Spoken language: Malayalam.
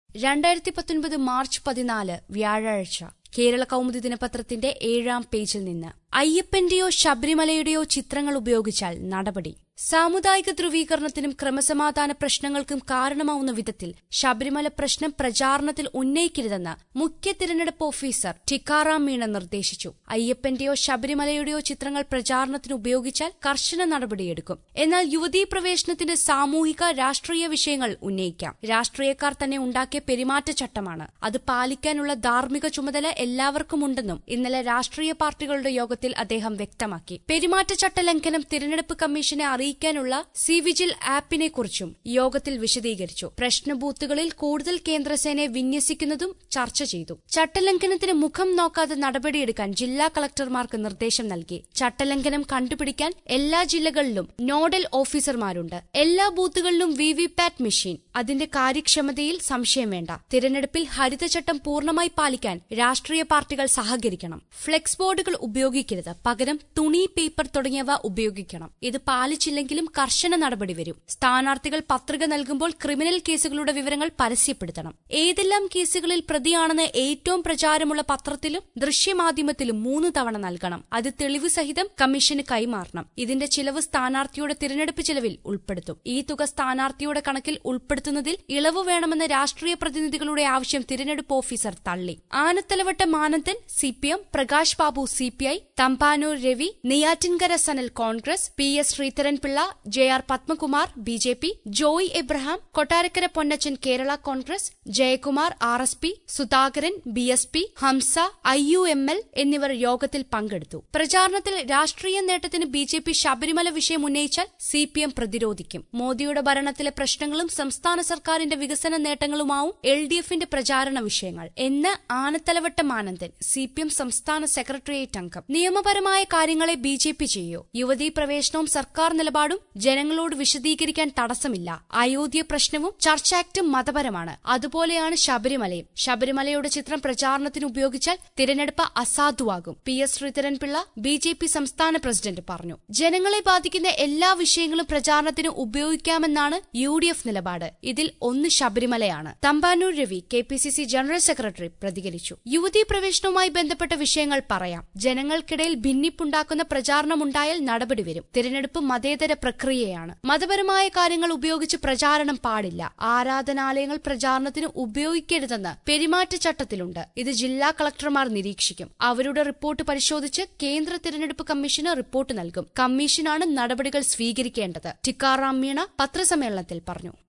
രണ്ടായിരത്തി പത്തൊൻപത് മാർച്ച് പതിനാല് വ്യാഴാഴ്ച കേരള കൗമുദി ദിനപത്രത്തിന്റെ ഏഴാം പേജിൽ നിന്ന് അയ്യപ്പന്റെയോ ശബരിമലയുടെയോ ചിത്രങ്ങൾ ഉപയോഗിച്ചാൽ നടപടി സാമുദായിക ധ്രുവീകരണത്തിനും ക്രമസമാധാന പ്രശ്നങ്ങൾക്കും കാരണമാവുന്ന വിധത്തിൽ ശബരിമല പ്രശ്നം പ്രചാരണത്തിൽ ഉന്നയിക്കരുതെന്ന് മുഖ്യ തിരഞ്ഞെടുപ്പ് ഓഫീസർ ടിക്കാറാം മീണ നിർദ്ദേശിച്ചു അയ്യപ്പന്റെയോ ശബരിമലയുടെയോ ചിത്രങ്ങൾ പ്രചാരണത്തിന് ഉപയോഗിച്ചാൽ കർശന നടപടിയെടുക്കും എന്നാൽ യുവതീ പ്രവേശനത്തിന് സാമൂഹിക രാഷ്ട്രീയ വിഷയങ്ങൾ ഉന്നയിക്കാം രാഷ്ട്രീയക്കാർ തന്നെ ഉണ്ടാക്കിയ പെരുമാറ്റച്ചട്ടമാണ് അത് പാലിക്കാനുള്ള ധാർമ്മിക ചുമതല എല്ലാവർക്കുമുണ്ടെന്നും ഇന്നലെ രാഷ്ട്രീയ പാർട്ടികളുടെ യോഗത്തിൽ അദ്ദേഹം വ്യക്തമാക്കി പെരുമാറ്റച്ചട്ട ലംഘനം തിരഞ്ഞെടുപ്പ് കമ്മീഷനെ അറിയിക്കാനുള്ള സി വിജിൽ ആപ്പിനെ കുറിച്ചും യോഗത്തിൽ വിശദീകരിച്ചു പ്രശ്ന ബൂത്തുകളിൽ കൂടുതൽ കേന്ദ്രസേനയെ വിന്യസിക്കുന്നതും ചർച്ച ചെയ്തു ചട്ടലംഘനത്തിന് മുഖം നോക്കാതെ നടപടിയെടുക്കാൻ ജില്ലാ കളക്ടർമാർക്ക് നിർദ്ദേശം നൽകി ചട്ടലംഘനം കണ്ടുപിടിക്കാൻ എല്ലാ ജില്ലകളിലും നോഡൽ ഓഫീസർമാരുണ്ട് എല്ലാ ബൂത്തുകളിലും വി വി പാറ്റ് മെഷീൻ അതിന്റെ കാര്യക്ഷമതയിൽ സംശയം വേണ്ട തിരഞ്ഞെടുപ്പിൽ ഹരിതചട്ടം പൂർണ്ണമായി പാലിക്കാൻ രാഷ്ട്രീയ പാർട്ടികൾ സഹകരിക്കണം ഫ്ലെക്സ് ബോർഡുകൾ ഉപയോഗിക്കരുത് പകരം തുണി പേപ്പർ തുടങ്ങിയവ ഉപയോഗിക്കണം ഇത് പാലിച്ചില്ലെങ്കിലും കർശന നടപടി വരും സ്ഥാനാർത്ഥികൾ പത്രിക നൽകുമ്പോൾ ക്രിമിനൽ കേസുകളുടെ വിവരങ്ങൾ പരസ്യപ്പെടുത്തണം ഏതെല്ലാം കേസുകളിൽ പ്രതിയാണെന്ന് ഏറ്റവും പ്രചാരമുള്ള പത്രത്തിലും ദൃശ്യമാധ്യമത്തിലും മൂന്ന് തവണ നൽകണം അത് തെളിവ് സഹിതം കമ്മീഷന് കൈമാറണം ഇതിന്റെ ചിലവ് സ്ഥാനാർത്ഥിയുടെ തിരഞ്ഞെടുപ്പ് ചിലവിൽ ഉൾപ്പെടുത്തും ഈ തുക സ്ഥാനാർത്ഥിയുടെ കണക്കിൽ ഉൾപ്പെടുത്തുന്നതിൽ ഇളവ് വേണമെന്ന രാഷ്ട്രീയ പ്രതിനിധികളുടെ ആവശ്യം തിരഞ്ഞെടുപ്പ് ഓഫീസർ തള്ളി Anathalavattom Anandan CPM Prakash Babu CPI Thampanoor Ravi Neyyattinkara Sanal Congress P S Sreedharan Pillai J R Padmakumar B J P Joy Abraham Kottarakkara Ponnachan Kerala Congress Jayakumar R S P Sudhakaran B S P Hamza I U M L എന്നിവർ യോഗത്തിൽ പങ്കെടുത്തു പ്രചാരണത്തിൽ രാഷ്ട്രീയ നേട്ടത്തിന് ബി ജെ പി ശബരിമല വിഷയം ഉന്നയിച്ചാൽ സി പി എം പ്രതിരോധിക്കും മോദിയുടെ ഭരണത്തിലെ പ്രശ്നങ്ങളും സംസ്ഥാന സർക്കാരിന്റെ വികസന നേട്ടങ്ങളുമാവും എൽ ഡി എഫിന്റെ പ്രചാരണ വിഷയങ്ങൾ എന്ന് Anathalavattom Anandan C P M സംസ്ഥാന സെക്രട്ടേറിയറ്റ് അംഗം നിയമപരമായ കാര്യങ്ങളെ ബി ജെ പി ചെയ്യൂ യുവതീ പ്രവേശനവും സർക്കാർ നിലപാടും ജനങ്ങളോട് വിശദീകരിക്കാൻ തടസ്സമില്ല അയോധ്യ പ്രശ്നവും ചർച്ച് ആക്ടും മതപരമാണ് അതുപോലെയാണ് ശബരിമലയും ശബരിമലയുടെ ചിത്രം പ്രചാരണത്തിന് ഉപയോഗിച്ചാൽ തിരഞ്ഞെടുപ്പ് അസാധുവാകും P S Sreedharan Pillai B J P സംസ്ഥാന പ്രസിഡന്റ് പറഞ്ഞു ജനങ്ങളെ ബാധിക്കുന്ന എല്ലാ വിഷയങ്ങളും പ്രചാരണത്തിന് ഉപയോഗിക്കാമെന്നാണ് യു ഡി എഫ് നിലപാട് ഇതിൽ ഒന്ന് ശബരിമലയാണ് Thampanoor Ravi K P C C general secretary പ്രതികരിച്ചു യുവതീ പ്രവേശനവുമായി ബന്ധപ്പെട്ട വിഷയങ്ങൾ പറയാം ജനങ്ങൾക്കിടയിൽ ഭിന്നിപ്പുണ്ടാക്കുന്ന പ്രചാരണമുണ്ടായാൽ നടപടി വരും തിരഞ്ഞെടുപ്പ് മതേതര പ്രക്രിയയാണ് മതപരമായ കാര്യങ്ങൾ ഉപയോഗിച്ച് പ്രചാരണം പാടില്ല ആരാധനാലയങ്ങൾ പ്രചാരണത്തിന് ഉപയോഗിക്കരുതെന്ന് പെരുമാറ്റച്ചട്ടത്തിലുണ്ട് ഇത് ജില്ലാ കളക്ടർമാർ നിരീക്ഷിക്കും അവരുടെ റിപ്പോർട്ട് പരിശോധിച്ച് കേന്ദ്ര തിരഞ്ഞെടുപ്പ് കമ്മീഷന് റിപ്പോർട്ട് നൽകും കമ്മീഷനാണ് നടപടികൾ സ്വീകരിക്കേണ്ടത് ടിക്കാറാം മീണ പത്രസമ്മേളനത്തിൽ പറഞ്ഞു